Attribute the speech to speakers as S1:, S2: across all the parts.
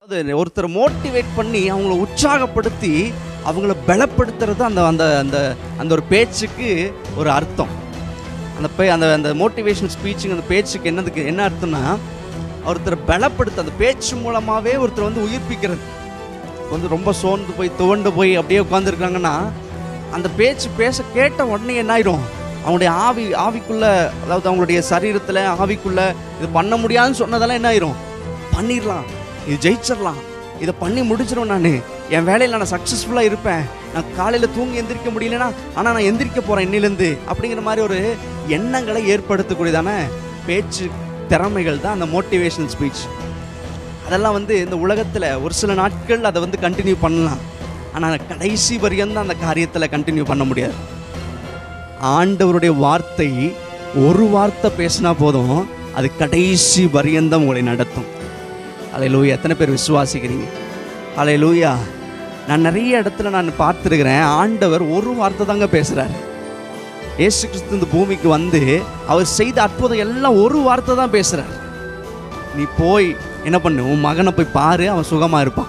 S1: அது ஒருத்தரை மோட்டிவேட் பண்ணி அவங்கள உற்சாகப்படுத்தி அவங்கள பலப்படுத்துறது அந்த அந்த அந்த அந்த ஒரு பேச்சுக்கு ஒரு அர்த்தம் அந்த பே அந்த அந்த மோட்டிவேஷன் ஸ்பீச்சுங்க அந்த பேச்சுக்கு என்னதுக்கு என்ன அர்த்தம்னா ஒருத்தரை பலப்படுத்த அந்த பேச்சு மூலமாகவே ஒருத்தர் வந்து உயிர்ப்பிக்கிறது வந்து ரொம்ப சோர்ந்து போய் துவண்டு போய் அப்படியே உட்காந்துருக்காங்கன்னா அந்த பேச்சு பேச கேட்ட உடனே என்ன ஆயிடும் அவங்களுடைய ஆவி ஆவிக்குள்ள அதாவது அவங்களுடைய சரீரத்தில் ஆவிக்குள்ள இது பண்ண முடியாதுன்னு சொன்னதெல்லாம் என்ன ஆயிரும் பண்ணிடலாம் இது ஜெயிச்சிடலாம் இதை பண்ணி முடிச்சிடும் நான் என் வேலையில் நான் சக்ஸஸ்ஃபுல்லாக இருப்பேன் நான் காலையில் தூங்கி எந்திரிக்க முடியலனா ஆனால் நான் எந்திரிக்க போகிறேன் இன்னிலேருந்து அப்படிங்கிற மாதிரி ஒரு எண்ணங்களை ஏற்படுத்தக்கூடியதான பேச்சு திறமைகள் தான் அந்த மோட்டிவேஷனல் ஸ்பீச் அதெல்லாம் வந்து இந்த உலகத்தில் ஒரு சில நாட்கள் அதை வந்து கண்டினியூ பண்ணலாம் ஆனால் கடைசி வரையும் அந்த காரியத்தில் கண்டினியூ பண்ண முடியாது ஆண்டவருடைய வார்த்தை ஒரு வார்த்தை பேசினா போதும் அது கடைசி வரியந்தம் உங்களை நடத்தும் அலை லூயா எத்தனை பேர் விசுவாசிக்கிறீங்க அலை லூயா நான் நிறைய இடத்துல நான் பார்த்துருக்கிறேன் ஆண்டவர் ஒரு வார்த்தை தாங்க பேசுகிறார் இயேசு கிறிஸ்து இந்த பூமிக்கு வந்து அவர் செய்த அற்புதம் எல்லாம் ஒரு வார்த்தை தான் பேசுகிறார் நீ போய் என்ன பண்ணு உன் மகனை போய் பாரு அவன் சுகமாக இருப்பான்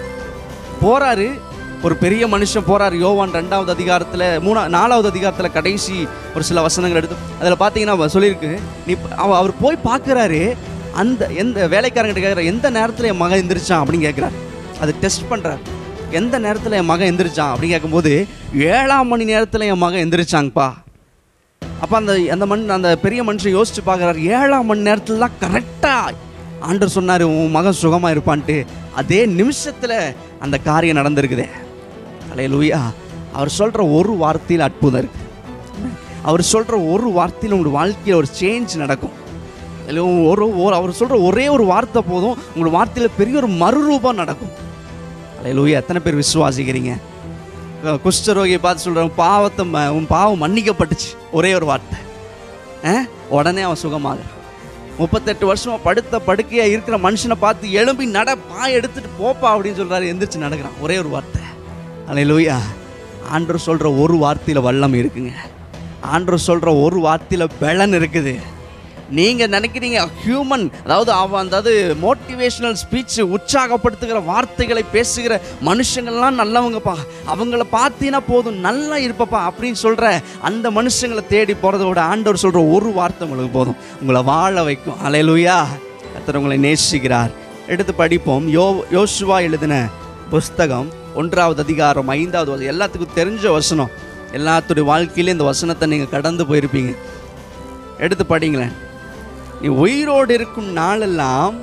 S1: போறாரு ஒரு பெரிய மனுஷன் போறாரு யோவான் ரெண்டாவது அதிகாரத்தில் மூணா நாலாவது அதிகாரத்தில் கடைசி ஒரு சில வசனங்கள் எடுத்து அதில் பார்த்தீங்கன்னா அவ சொல்லியிருக்கு நீ அவ அவர் போய் பார்க்குறாரு அந்த எந்த வேலைக்காரங்கிட்ட கேட்குற எந்த நேரத்தில் என் மகன் எந்திரிச்சான் அப்படின்னு கேட்குறாரு அது டெஸ்ட் பண்ணுறாரு எந்த நேரத்தில் என் மகன் எந்திரிச்சான் அப்படின்னு கேட்கும்போது ஏழாம் மணி நேரத்தில் என் மகன் எந்திரிச்சாங்கப்பா அப்போ அந்த அந்த மண் அந்த பெரிய மனுஷன் யோசிச்சு பார்க்குறாரு ஏழாம் மணி நேரத்தில் தான் கரெக்டாக ஆண்டர் சொன்னார் உன் மகன் சுகமாக இருப்பான்ட்டு அதே நிமிஷத்தில் அந்த காரியம் நடந்திருக்குதே அலைய லூயா அவர் சொல்கிற ஒரு வார்த்தையில் அற்புதம் இருக்கு அவர் சொல்கிற ஒரு வார்த்தையில் உங்களோட வாழ்க்கையில் ஒரு சேஞ்ச் நடக்கும் அதில் ஒரு ஒரு அவர் சொல்கிற ஒரே ஒரு வார்த்தை போதும் உங்களோட வார்த்தையில் பெரிய ஒரு மறுரூபம் நடக்கும் அலைய லூயா எத்தனை பேர் விசுவாசிக்கிறீங்க கு- குஷ்டரோகியை பார்த்து சொல்கிறேன் பாவத்தை ம- உன் பாவம் மன்னிக்கப்பட்டுச்சு ஒரே ஒரு வார்த்தை ஆ? உடனே அவன் சுகமாகிறான் முப்பத்தெட்டு வருஷமா படுத்த படுக்கையா இருக்கிற மனுஷனை பார்த்து எழும்பி நட பாய் எடுத்துட்டு போப்பா அப்படின்னு சொல்றாரு எந்திரிச்சு நடக்கிறான் ஒரே ஒரு வார்த்தை அல்லேலூயா ஆண்டவர் சொல்ற ஒரு வார்த்தையில வல்லம் இருக்குங்க ஆண்டவர் சொல்ற ஒரு வார்த்தையில பலன் இருக்குது நீங்க நினைக்கிறீங்க ஹியூமன் அதாவது அவன் அதாவது மோட்டிவேஷனல் ஸ்பீச் உற்சாகப்படுத்துகிற வார்த்தைகளை பேசுகிற மனுஷங்கள்லாம் நல்லவங்கப்பா அவங்கள பார்த்தீங்கன்னா போதும் நல்லா இருப்பப்பா அப்படின்னு சொல்ற அந்த மனுஷங்களை தேடி போறதோட ஆண்டவர் சொல்ற ஒரு வார்த்தை உங்களுக்கு போதும் உங்களை வாழ வைக்கும் அலையலுயா கர்த்தர் உங்களை நேசிக்கிறார் எடுத்து படிப்போம் யோ யோசுவா எழுதின புஸ்தகம் ஒன்றாவது அதிகாரம் ஐந்தாவது வசனம் எல்லாத்துக்கும் தெரிஞ்ச வசனம் எல்லாத்துடைய வாழ்க்கையிலும் இந்த வசனத்தை நீங்கள் கடந்து போயிருப்பீங்க எடுத்து படிங்களேன் நீ உயிரோடு இருக்கும் நாளெல்லாம்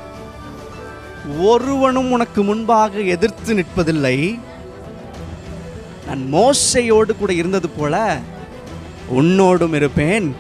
S1: ஒருவனும் உனக்கு முன்பாக எதிர்த்து நிற்பதில்லை நான் மோசையோடு கூட இருந்தது போல உன்னோடும் இருப்பேன்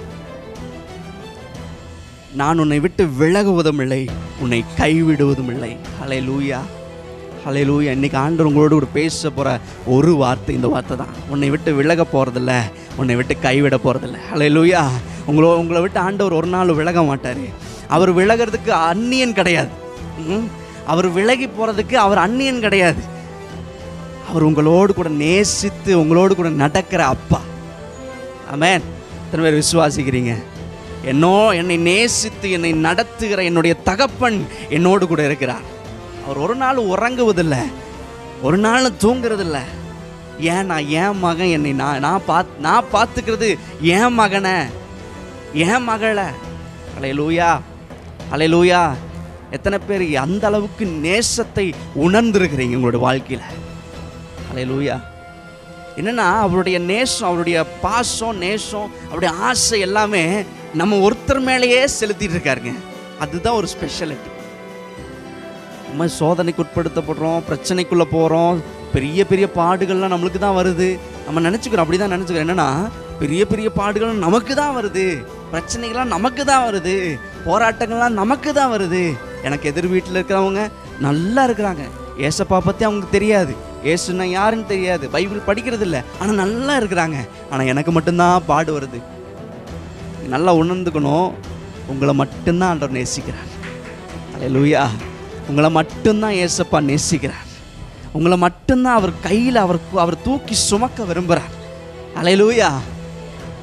S1: நான் உன்னை விட்டு விலகுவதும் இல்லை உன்னை கைவிடுவதும் இல்லை ஹலே லூயா ஹலே லூயா இன்னைக்கு ஆண்டவர் உங்களோடு கூட பேச போகிற ஒரு வார்த்தை இந்த வார்த்தை தான் உன்னை விட்டு விலக போகிறதில்ல உன்னை விட்டு கைவிட போகிறதில்ல ஹலே லூயா உங்களோ உங்களை விட்டு ஆண்டவர் ஒரு நாள் விலக மாட்டார் அவர் விலகிறதுக்கு அந்நியன் கிடையாது ம்? அவர் விலகி போகிறதுக்கு அவர் அந்நியன் கிடையாது அவர் உங்களோடு கூட நேசித்து உங்களோடு கூட நடக்கிற அப்பா ஆமென் எத்தனை பேர் விசுவாசிக்கிறீங்க என்னோ என்னை நேசித்து என்னை நடத்துகிற என்னுடைய தகப்பன் என்னோடு கூட இருக்கிறார் அவர் ஒரு நாள் உறங்குவதில்லை ஒரு நாள் தூங்குறதில்ல ஏன் நான் என் மகன் என்னை நான் நான் பாத் நான் பார்த்துக்கிறது என் மகனை என் மகளை அலை லூயா அலை லூயா எத்தனை பேர் அந்த அளவுக்கு நேசத்தை உணர்ந்திருக்கிறீங்க உங்களோட வாழ்க்கையில் அலை லூயா என்னன்னா அவருடைய நேசம் அவருடைய பாசம் நேசம் அவருடைய ஆசை எல்லாமே நம்ம ஒருத்தர் மேலேயே செலுத்திட்டு இருக்காருங்க அதுதான் ஒரு ஸ்பெஷாலிட்டி நம்ம சோதனைக்கு உட்படுத்தப்படுறோம் பிரச்சனைக்குள்ளே போகிறோம் பெரிய பெரிய பாடுகள்லாம் நம்மளுக்கு தான் வருது நம்ம நினச்சிக்கிறோம் அப்படி தான் நினச்சிக்கிறோம் என்னன்னா பெரிய பெரிய பாடுகள் நமக்கு தான் வருது பிரச்சனைகள்லாம் நமக்கு தான் வருது போராட்டங்கள்லாம் நமக்கு தான் வருது எனக்கு எதிர் வீட்டில் இருக்கிறவங்க நல்லா இருக்கிறாங்க ஏசப்பா பற்றி அவங்களுக்கு தெரியாது ஏசுனா யாருன்னு தெரியாது பைபிள் படிக்கிறது இல்லை ஆனால் நல்லா இருக்கிறாங்க ஆனால் எனக்கு மட்டும்தான் பாடு வருது நல்லா உணர்ந்துக்கணும் உங்களை மட்டும்தான் ஆண்டவர் நேசிக்கிறார் அல்லேலூயா உங்களை மட்டும்தான் ஏசப்பா நேசிக்கிறார் உங்களை மட்டும்தான் அவர் கையில் அவர் அவர் தூக்கி சுமக்க விரும்புகிறார் அலையலூயா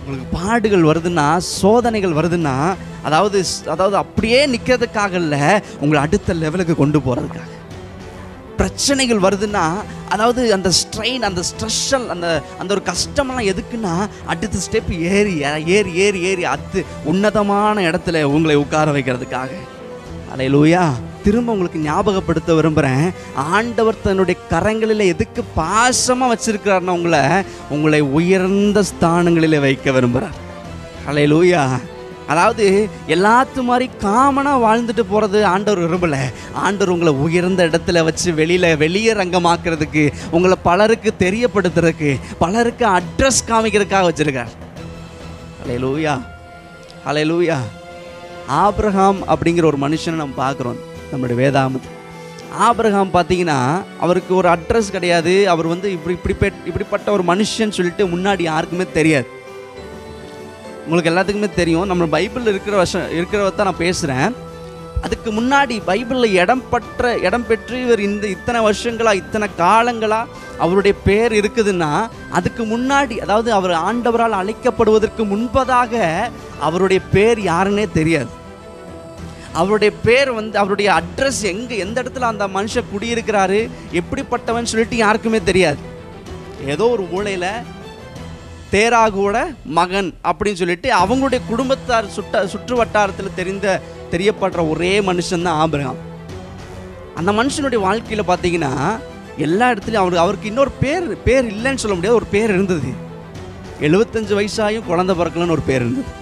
S1: உங்களுக்கு பாடுகள் வருதுன்னா சோதனைகள் வருதுன்னா அதாவது அதாவது அப்படியே நிற்கிறதுக்காக இல்லை உங்களை அடுத்த லெவலுக்கு கொண்டு போகிறதுக்காக பிரச்சனைகள் வருதுன்னா அதாவது அந்த ஸ்ட்ரெயின் அந்த ஸ்ட்ரெஸ்ஸல் அந்த அந்த ஒரு கஷ்டமெல்லாம் எதுக்குன்னா அடுத்த ஸ்டெப் ஏறி ஏறி ஏறி ஏறி அத்து உன்னதமான இடத்துல உங்களை உட்கார வைக்கிறதுக்காக அலையலூயா திரும்ப உங்களுக்கு ஞாபகப்படுத்த விரும்புகிறேன் ஆண்டவர் தன்னுடைய கரங்களில் எதுக்கு பாசமாக வச்சிருக்கிறாருன்னா உங்களை உங்களை உயர்ந்த ஸ்தானங்களில் வைக்க விரும்புகிறார் அலையலூயா அதாவது எல்லாத்து மாதிரி காமனாக வாழ்ந்துட்டு போகிறது ஆண்டவர் விரும்பலை ஆண்டவர் உங்களை உயர்ந்த இடத்துல வச்சு வெளியில் வெளியே ரங்கமாக்குறதுக்கு உங்களை பலருக்கு தெரியப்படுத்துறதுக்கு பலருக்கு அட்ரஸ் காமிக்கிறதுக்காக வச்சுருக்கார் அலே லூயா அலே லூயா ஆப்ரஹாம் அப்படிங்கிற ஒரு மனுஷனை நம்ம பார்க்குறோம் நம்மளுடைய வேதாமத்து ஆபிரகாம் பார்த்தீங்கன்னா அவருக்கு ஒரு அட்ரஸ் கிடையாது அவர் வந்து இப்படி இப்படி இப்படிப்பட்ட ஒரு மனுஷன் சொல்லிட்டு முன்னாடி யாருக்குமே தெரியாது உங்களுக்கு எல்லாத்துக்குமே தெரியும் நம்ம பைபிளில் இருக்கிற வருஷம் இருக்கிறவ தான் நான் பேசுகிறேன் அதுக்கு முன்னாடி பைபிளில் இடம் பற்ற இடம் பெற்று இவர் இந்த இத்தனை வருஷங்களா இத்தனை காலங்களா அவருடைய பேர் இருக்குதுன்னா அதுக்கு முன்னாடி அதாவது அவர் ஆண்டவரால் அழைக்கப்படுவதற்கு முன்பதாக அவருடைய பேர் யாருன்னே தெரியாது அவருடைய பேர் வந்து அவருடைய அட்ரஸ் எங்கே எந்த இடத்துல அந்த மனுஷன் குடியிருக்கிறாரு எப்படிப்பட்டவன் சொல்லிட்டு யாருக்குமே தெரியாது ஏதோ ஒரு மூலையில் தேராகுவோட மகன் அப்படின்னு சொல்லிட்டு அவங்களுடைய குடும்பத்தார் சுட்ட சுற்று வட்டாரத்தில் தெரிந்த தெரியப்படுற ஒரே மனுஷன் தான் ஆபிரகாம் அந்த மனுஷனுடைய வாழ்க்கையில் பார்த்தீங்கன்னா எல்லா இடத்துலையும் அவர் அவருக்கு இன்னொரு பேர் பேர் இல்லைன்னு சொல்ல முடியாது ஒரு பேர் இருந்தது எழுபத்தஞ்சு வயசாயும் குழந்தை பிறக்கலன்னு ஒரு பேர் இருந்தது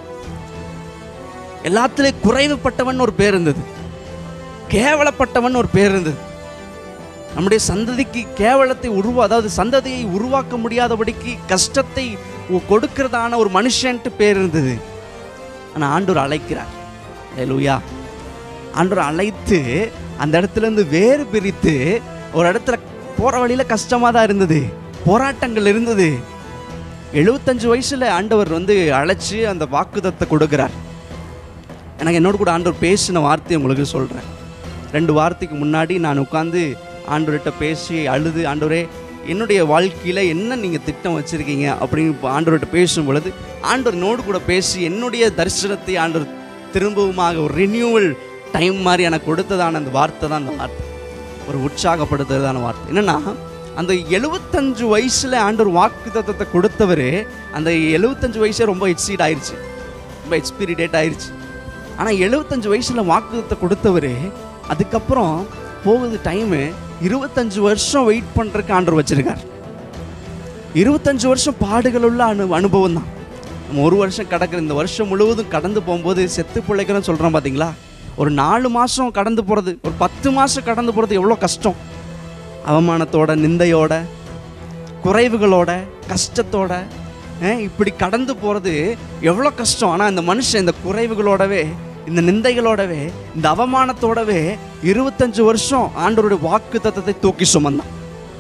S1: எல்லாத்துலேயும் குறைவுப்பட்டவன் ஒரு பேர் இருந்தது கேவலப்பட்டவன் ஒரு பேர் இருந்தது நம்முடைய சந்ததிக்கு கேவலத்தை உருவா அதாவது சந்ததியை உருவாக்க முடியாதபடிக்கு கஷ்டத்தை உ- கொடுக்கிறதான ஒரு மனுஷன்ட்டு பேர் இருந்தது ஆனால் ஆண்டவர் அழைக்கிறார் லூயா ஆண்டவர் அழைத்து அந்த இடத்துல இருந்து வேறு பிரித்து ஒரு இடத்துல போகிற வழியில் கஷ்டமாக தான் இருந்தது போராட்டங்கள் இருந்தது எழுபத்தஞ்சு வயசில் ஆண்டவர் வந்து அழைச்சி அந்த வாக்குதத்தை கொடுக்கிறார் எனக்கு என்னோட கூட ஆண்டவர் பேசின வார்த்தையை உங்களுக்கு சொல்கிறேன் ரெண்டு வாரத்துக்கு முன்னாடி நான் உட்காந்து ஆண்டவர்கிட்ட பேசி அழுது ஆண்டவரே என்னுடைய வாழ்க்கையில் என்ன நீங்கள் திட்டம் வச்சுருக்கீங்க அப்படின்னு இப்போ ஆண்டவர்கிட்ட பேசும் பொழுது ஆண்டவர் என்னோடு கூட பேசி என்னுடைய தரிசனத்தை ஆண்டவர் திரும்பவுமாக ஒரு ரினியூவல் டைம் மாதிரி எனக்கு கொடுத்ததான அந்த வார்த்தை தான் அந்த வார்த்தை ஒரு உற்சாகப்படுத்துறதான வார்த்தை என்னென்னா அந்த எழுபத்தஞ்சு வயசில் ஆண்டவர் வாக்கு தத்தத்தை கொடுத்தவர் அந்த எழுபத்தஞ்சு வயசே ரொம்ப எக்ஸீட் ஆயிடுச்சு ரொம்ப எக்ஸ்பீரி டேட் ஆயிடுச்சு ஆனால் எழுபத்தஞ்சு வயசில் வாக்குத்தத்தை கொடுத்தவர் அதுக்கப்புறம் போகுது டைமு இருபத்தஞ்சு வருஷம் வெயிட் பண்ணுறதுக்கு ஆண்டவர் வச்சிருக்கார் இருபத்தஞ்சு வருஷம் பாடுகள் உள்ள அனு அனுபவம் தான் நம்ம ஒரு வருஷம் கடக்கிற இந்த வருஷம் முழுவதும் கடந்து போகும்போது செத்து பிழைக்கிறோன்னு சொல்கிறோம் பார்த்தீங்களா ஒரு நாலு மாதம் கடந்து போகிறது ஒரு பத்து மாதம் கடந்து போகிறது எவ்வளோ கஷ்டம் அவமானத்தோட நிந்தையோட குறைவுகளோட கஷ்டத்தோட அஹ், இப்படி கடந்து போகிறது எவ்வளோ கஷ்டம் ஆனால் இந்த மனுஷன் இந்த குறைவுகளோடவே இந்த நிந்தைகளோடவே இந்த அவமானத்தோடவே இருபத்தஞ்சு வருஷம் ஆண்டவருடைய வாக்கு தத்தத்தை தூக்கி சுமந்தான்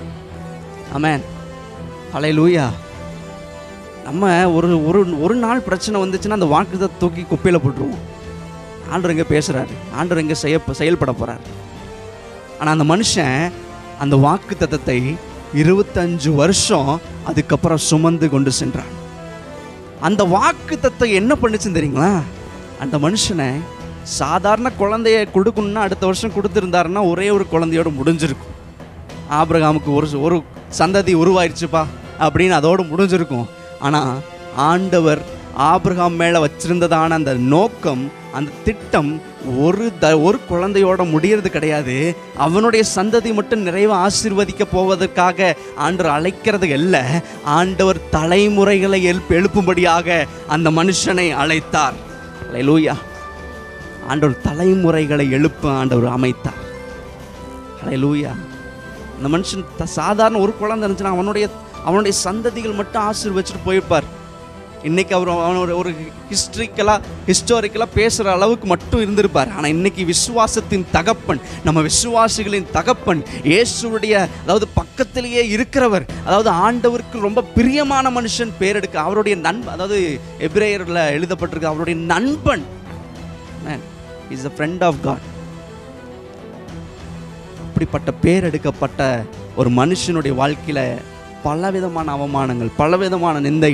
S1: ஆமென் அலை லூயா நம்ம ஒரு ஒரு ஒரு நாள் பிரச்சனை வந்துச்சுன்னா அந்த வாக்கு தத்தத்தை தூக்கி குப்பையில் போட்டுருவோம் ஆண்டவர் எங்கே பேசுகிறாரு ஆண்டவர் எங்கே செய்ய செயல்பட போகிறார் ஆனால் அந்த மனுஷன் அந்த வாக்கு தத்தத்தை இருபத்தஞ்சு வருஷம் அதுக்கப்புறம் சுமந்து கொண்டு சென்றான் அந்த வாக்கு தத்தம் என்ன பண்ணுச்சுன்னு தெரியுங்களா அந்த மனுஷனை சாதாரண குழந்தைய கொடுக்கணும்னா அடுத்த வருஷம் கொடுத்துருந்தாருன்னா ஒரே ஒரு குழந்தையோட முடிஞ்சிருக்கும் ஆபிரகாமுக்கு ஒரு ஒரு சந்ததி உருவாயிருச்சுப்பா அப்படின்னு அதோடு முடிஞ்சிருக்கும் ஆனால் ஆண்டவர் ஆபிரகாம் மேலே வச்சிருந்ததான அந்த நோக்கம் அந்த திட்டம் ஒரு த ஒரு குழந்தையோட முடியறது கிடையாது அவனுடைய சந்ததி மட்டும் நிறைவு ஆசீர்வதிக்க போவதற்காக ஆண்டவர் அழைக்கிறது அல்ல ஆண்டவர் தலைமுறைகளை எழுப்பு எழுப்பும்படியாக அந்த மனுஷனை அழைத்தார் லூயா ஆண்டவர் தலைமுறைகளை எழுப்ப ஆண்டவர் அமைத்தார் லூயா அந்த மனுஷன் த- சாதாரண ஒரு குழந்தை இருந்துச்சுன்னா அவனுடைய அவனுடைய சந்ததிகள் மட்டும் ஆசீர்வச்சிட்டு போயிருப்பார் இன்னைக்கு அவர் அவனோட ஒரு ஹிஸ்ட்ரிக்கலாக ஹிஸ்டாரிக்கலாக பேசுகிற அளவுக்கு மட்டும் இருந்திருப்பார் ஆனால் இன்னைக்கு விசுவாசத்தின் தகப்பன் நம்ம விசுவாசிகளின் தகப்பன் இயேசுடைய அதாவது பக்கத்திலேயே இருக்கிறவர் அதாவது ஆண்டவருக்கு ரொம்ப பிரியமான மனுஷன் பேரெடுக்க அவருடைய நண்பன் அதாவது எபிரேயரில் எழுதப்பட்டிருக்கு அவருடைய நண்பன் is a friend of God அப்படிப்பட்ட பேர் எடுக்கப்பட்ட ஒரு மனுஷனுடைய வாழ்க்கையில் பலவிதமான அவமானங்கள் பலவிதமான நிந்தைகள்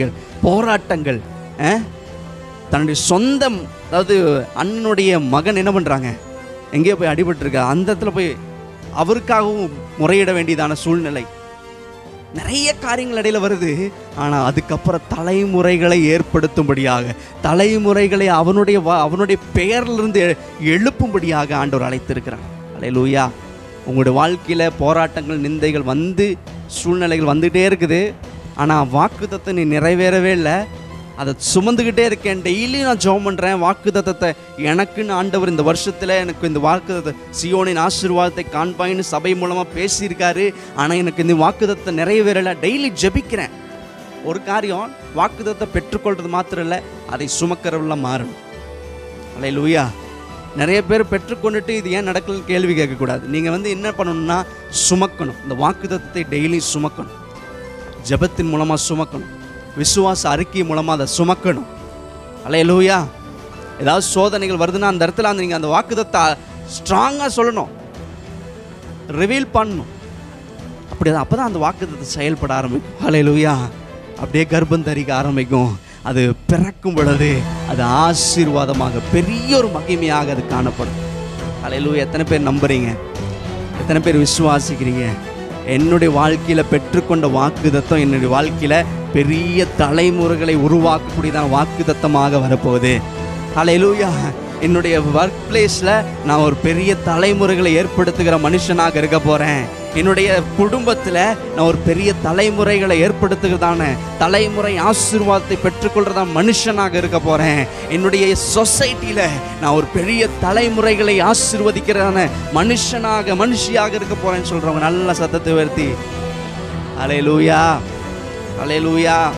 S1: போராட்டங்கள் அஹ், தன்னுடைய சொந்தம் அதாவது அண்ணனுடைய மகன் என்ன பண்ணுறாங்க எங்கேயோ போய் அடிபட்டிருக்கா அந்த இடத்துல போய் அவருக்காகவும் முறையிட வேண்டியதான சூழ்நிலை நிறைய காரியங்கள் இடையில வருது ஆனால் அதுக்கப்புறம் தலைமுறைகளை ஏற்படுத்தும்படியாக தலைமுறைகளை அவனுடைய வா- அவனுடைய பெயரிலிருந்து எ- எழுப்பும்படியாக ஆண்டவர் அழைத்திருக்கிறார் அல்லேலூயா உங்களுடைய வாழ்க்கையில் போராட்டங்கள் நிந்தைகள் வந்து சூழ்நிலைகள் வந்துகிட்டே இருக்குது ஆனால் வாக்குத்தத்தை நீ நிறைவேறவே இல்லை அதை சுமந்துக்கிட்டே இருக்கேன் டெய்லி நான் ஜெபம் பண்ணுறேன் வாக்குத்தத்தத்தை எனக்குன்னு ஆண்டவர் இந்த வருஷத்தில் எனக்கு இந்த வாக்குத்தத்தை சியோனின் ஆசீர்வாதத்தை காண்பாயின்னு சபை மூலமாக பேசியிருக்காரு ஆனால் எனக்கு இந்த வாக்குத்தத்தை நிறைவேறலை டெய்லி ஜெபிக்கிறேன் ஒரு காரியம் வாக்குத்தத்தை பெற்றுக்கொள்றது மாத்திரம் இல்லை அதை சுமக்கிறவங்கள மாறணும் அலை லூயா நிறைய பேர் பெற்றுக்கொண்டுட்டு இது ஏன் நடக்கலன்னு கேள்வி கேட்கக்கூடாது நீங்கள் வந்து என்ன பண்ணணும்னா சுமக்கணும் இந்த வாக்குத்தத்தத்தை டெய்லி சுமக்கணும் ஜெபத்தின் மூலமாக சுமக்கணும் விசுவாச அறிக்கை மூலமாக அதை சுமக்கணும் அலையலூயா ஏதாவது சோதனைகள் வருதுன்னா அந்த இடத்துல அந்த நீங்கள் அந்த வாக்குத்தத்தை ஸ்ட்ராங்காக சொல்லணும் ரிவீல் பண்ணணும் அப்படி அப்போ தான் அந்த வாக்குத்தத்தை செயல்பட ஆரம்பிக்கும் அலையலூயா அப்படியே கர்ப்பம் தரிக்க ஆரம்பிக்கும் அது பிறக்கும் பொழுது அது ஆசீர்வாதமாக பெரிய ஒரு மகிமையாக அது காணப்படும் அலையலூயா எத்தனை பேர் நம்புறீங்க எத்தனை பேர் விசுவாசிக்கிறீங்க என்னுடைய வாழ்க்கையில் பெற்றுக்கொண்ட வாக்குதத்தம் என்னுடைய வாழ்க்கையில் பெரிய தலைமுறைகளை உருவாக்கக்கூடியதான வாக்குதத்தமாக வரப்போகுது ஹalleluya என்னுடைய ஒர்க் பிளேஸில் நான் ஒரு பெரிய தலைமுறைகளை ஏற்படுத்துகிற மனுஷனாக இருக்க போகிறேன் என்னுடைய குடும்பத்தில் நான் ஒரு பெரிய தலைமுறைகளை ஏற்படுத்துகிறதான தலைமுறை ஆசீர்வாதத்தை பெற்றுக்கொள்றதான மனுஷனாக இருக்க போகிறேன் என்னுடைய சொசைட்டியில் நான் ஒரு பெரிய தலைமுறைகளை ஆசீர்வதிக்கிறதான மனுஷனாக மனுஷியாக இருக்க போகிறேன்னு சொல்கிறவங்க நல்ல சத்தத்தை உயர்த்தி அலையலூயா அலையலூயா